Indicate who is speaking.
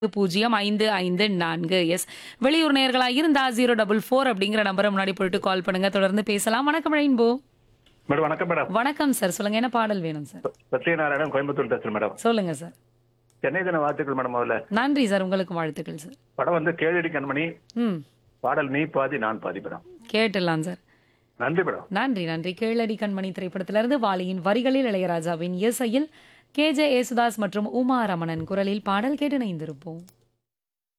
Speaker 1: பூஜ்ஜியம் ஐந்து ஐந்து நான்கு எஸ் வெளியூர் நேர்களா இருந்தா ஜீரோ டபுள் ஃபோர் அப்படிங்கிற நம்பரை முன்னாடி போயிட்டு கால் பண்ணுங்க தொடர்ந்து பேசலாம் வணக்கம் ரெயின்போ
Speaker 2: மேடம் வணக்கம் மேடம்
Speaker 1: வணக்கம் சார் சொல்லுங்க என்ன பாடல் வேணும் சார்
Speaker 2: சத்யநாராயணன் கோயம்புத்தூர் பேசுறேன் மேடம்
Speaker 1: சொல்லுங்க சார்
Speaker 2: சென்னை தின வாழ்த்துக்கள் மேடம் முதல்ல
Speaker 1: நன்றி சார் உங்களுக்கு வாழ்த்துக்கள் சார்
Speaker 2: படம் வந்து கேளடி கண்மணி
Speaker 1: ம்
Speaker 2: பாடல் நீ பாதி நான் பாதி மேடம்
Speaker 1: கேட்டுடலாம் சார்
Speaker 2: நன்றி மேடம்
Speaker 1: நன்றி நன்றி கீழடி கண்மணி திரைப்படத்திலிருந்து வாலியின் வரிகளில் இளையராஜாவின் இசையில் கே ஜே ஏசுதாஸ் மற்றும் உமா ரமணன் குரலில் பாடல் கேட்டு இணைந்திருப்போம்